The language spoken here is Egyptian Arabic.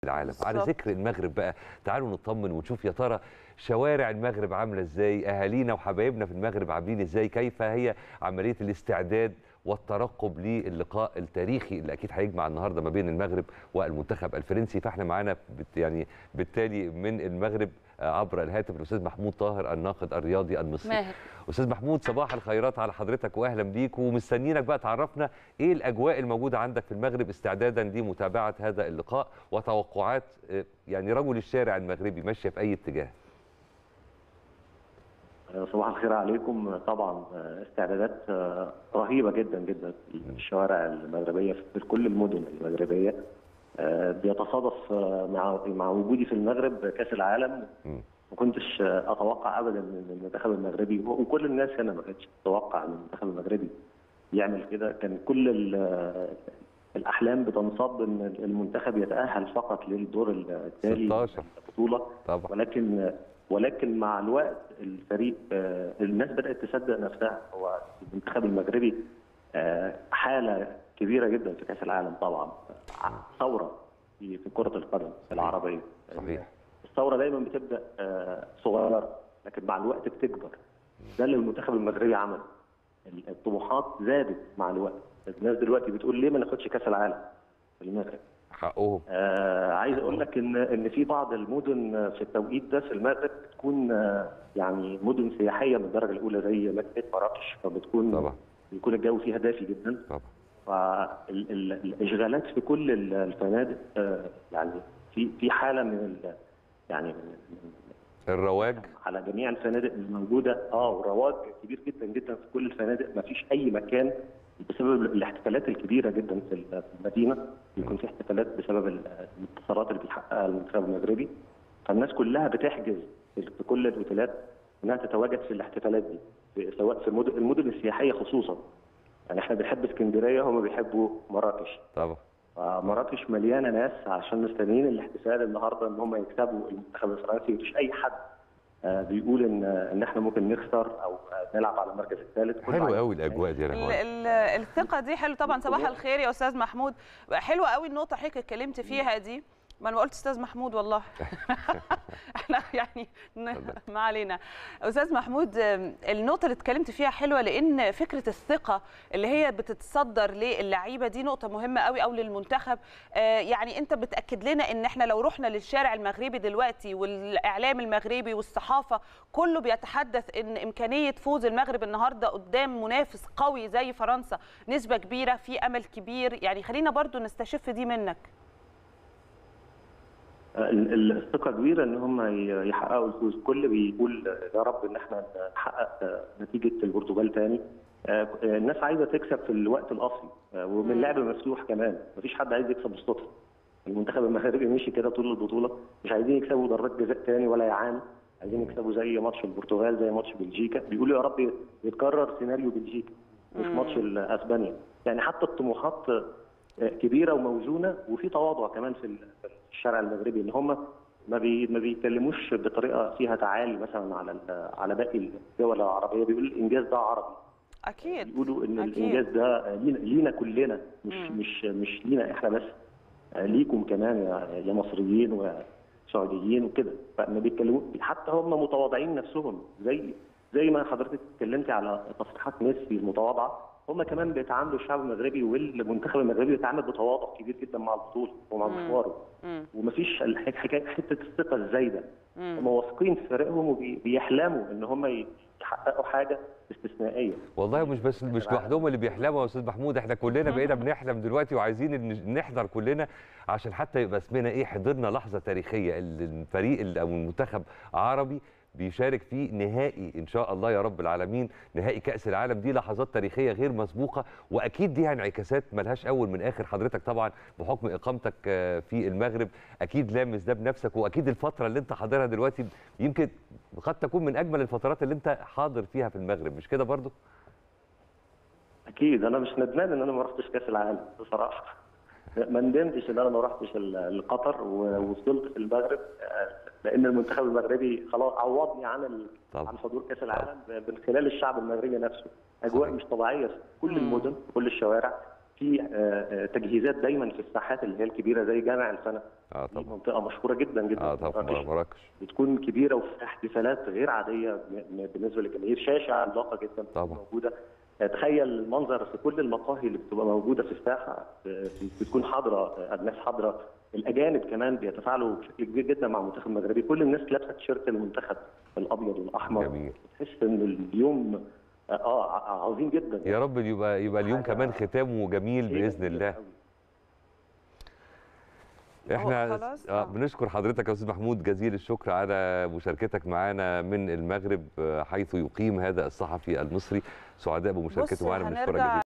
العالم على بالظبط. ذكر المغرب بقى تعالوا نطمن ونشوف يا ترى شوارع المغرب عامله ازاي اهالينا وحبايبنا في المغرب عاملين ازاي كيف هي عمليه الاستعداد والترقب للقاء التاريخي اللي اكيد هيجمع النهارده ما بين المغرب والمنتخب الفرنسي فاحنا معانا بت يعني بالتالي من المغرب آه، عبر الهاتف الاستاذ محمود طاهر الناقد الرياضي المصري ماهر استاذ محمود صباح الخيرات على حضرتك واهلا بيك ومستنيينك بقى تعرفنا ايه الاجواء الموجوده عندك في المغرب استعدادا لمتابعه هذا اللقاء وتوقعات آه، يعني رجل الشارع المغربي ماشيه في اي اتجاه صباح الخير عليكم طبعا استعدادات رهيبه جدا جدا في الشوارع المغربيه في كل المدن المغربيه بيتصادف مع مع وجودي في المغرب كاس العالم مم. ما كنتش اتوقع ابدا ان المنتخب المغربي وكل الناس هنا ما كانتش تتوقع ان المنتخب المغربي يعمل كده كان كل ال- الاحلام بتنصب ان المنتخب يتاهل فقط للدور التالي 16. البطوله طبعا ولكن ولكن مع الوقت الفريق آه، الناس بدات تصدق نفسها هو المنتخب المغربي آه، حاله كبيره جدا في كاس العالم طبعا ثوره في في كره القدم العربيه صحيح الثوره دايما بتبدا آه، صغيره لكن مع الوقت بتكبر ده اللي المنتخب المغربي عمله الطموحات زادت مع الوقت الناس دلوقتي بتقول ليه ما ناخدش كاس العالم في المغرب حقهم آه عايز اقول لك ان ان في بعض المدن في التوقيت ده في المغرب بتكون آه يعني مدن سياحيه من الدرجه الاولى زي مكه مراكش فبتكون طبعا بيكون الجو فيها دافي جدا طبعا فالاشغالات في كل ال- الفنادق آه يعني في في حاله من ال- يعني من الرواج على جميع الفنادق الموجوده اه ورواج كبير جدا جدا في كل الفنادق ما فيش اي مكان بسبب الاحتفالات الكبيره جدا في ال- في المدينه بيكون في احتفالات بسبب ال- الانتصارات اللي بيحققها المنتخب المغربي فالناس كلها بتحجز في في كل الاوتيلات انها تتواجد في الاحتفالات دي في- سواء في المدن, المدن السياحيه خصوصا يعني احنا بنحب اسكندريه هم بيحبوا مراكش طبعا فمراكش مليانه ناس عشان مستنيين الاحتفال النهارده ان هم يكسبوا المنتخب الفرنسي مفيش اي حد آه، بيقول ان ان احنا ممكن نخسر او آه، نلعب على المركز الثالث كله حلو عايز- قوي الاجواء دي يا ال- رهوان ال- الثقه دي حلو طبعا صباح الخير يا استاذ محمود حلوه قوي النقطه حضرتك اتكلمت فيها دي ما انا ما قلت استاذ محمود والله احنا يعني ن- ما علينا استاذ محمود آم، النقطه اللي اتكلمت فيها حلوه لان فكره الثقه اللي هي بتتصدر للعيبه دي نقطه مهمه قوي او للمنتخب آه، يعني انت بتاكد لنا ان احنا لو رحنا للشارع المغربي دلوقتي والاعلام المغربي والصحافه كله بيتحدث ان امكانيه فوز المغرب النهارده قدام منافس قوي زي فرنسا نسبه كبيره في امل كبير يعني خلينا برضو نستشف دي منك آه، ال- ال- الثقه كبيره ان هم ي- يحققوا الفوز كل بيقول آه، يا رب ان احنا نحقق آه، نتيجه البرتغال تاني آه، آه، الناس عايزه تكسب في الوقت الاصلي آه، ومن لعب مفتوح كمان مفيش حد عايز يكسب بالصدفه المنتخب المغربي مشي كده طول البطوله مش عايزين يكسبوا ضربات جزاء تاني ولا يعانوا عايزين يكسبوا زي ماتش البرتغال زي ماتش بلجيكا بيقولوا يا رب يتكرر سيناريو بلجيكا وفي مم. ماتش ال- اسبانيا يعني حتى الطموحات آه، كبيره وموزونه وفي تواضع كمان في ال- في الشارع المغربي ان هم ما بي ما بيتكلموش بطريقه فيها تعالي مثلا على ال- على باقي الدول العربيه بيقولوا الانجاز ده عربي اكيد بيقولوا ان أكيد. الانجاز ده لينا, لينا كلنا مش مم. مش مش لينا احنا بس ليكم كمان يا, يا مصريين وسعوديين وكده فما بيتكلموا حتى هم متواضعين نفسهم زي زي ما حضرتك اتكلمتي على تصريحات ميسي المتواضعه هم كمان بيتعاملوا الشعب المغربي والمنتخب المغربي بيتعامل بتواضع كبير جدا مع البطوله ومع مم. مشواره مم. ومفيش الح- حكايه حته الثقه الزايده مم. هم واثقين في فريقهم وبيحلموا ان هم يحققوا حاجه استثنائيه والله مش بس مش لوحدهم اللي بيحلموا يا استاذ محمود احنا كلنا بقينا بنحلم دلوقتي وعايزين إن نحضر كلنا عشان حتى يبقى اسمنا ايه حضرنا لحظه تاريخيه ال- الفريق ال- او المنتخب عربي بيشارك في نهائي ان شاء الله يا رب العالمين نهائي كاس العالم دي لحظات تاريخيه غير مسبوقه واكيد دي انعكاسات ملهاش اول من اخر حضرتك طبعا بحكم اقامتك آه، في المغرب اكيد لامس ده بنفسك واكيد الفتره اللي انت حاضرها دلوقتي يمكن قد تكون من اجمل الفترات اللي انت حاضر فيها في المغرب مش كده برضو اكيد انا مش ندمان ان انا ما رحتش كاس العالم بصراحه ما ندمتش ان انا ما رحتش ال- لقطر ووصلت في المغرب آه، لان المنتخب المغربي خلاص عوضني عن ال- طبعا. عن حضور كاس العالم من خلال الشعب المغربي نفسه اجواء صحيح. مش طبيعيه في كل مم. المدن في كل الشوارع في آه، آه، تجهيزات دايما في الساحات اللي هي الكبيره زي جامع الفنا اه دي طبعا منطقه مشهوره جدا جدا اه في طبعا مراكش. مراكش بتكون كبيره وفي احتفالات غير عاديه ب- بالنسبه للجماهير شاشه عملاقه جدا بتكون طبعا. موجوده آه، تخيل المنظر في كل المقاهي اللي بتبقى موجوده في الساحه آه، بتكون حاضره آه، الناس حاضره الاجانب كمان بيتفاعلوا بشكل كبير جدا مع المنتخب المغربي كل الناس لابسه تيشيرت المنتخب الابيض والاحمر جميل تحس ان اليوم اه آه، عظيم جدا يا رب يبقى يبقى اليوم حاجة كمان ختامه جميل شيء باذن جميل الله أوي. احنا خلاص؟ آه آه. بنشكر حضرتك يا استاذ محمود جزيل الشكر على مشاركتك معنا من المغرب آه، حيث يقيم هذا الصحفي المصري سعداء بص بمشاركته معنا بنشكرك هنرجع جزيلا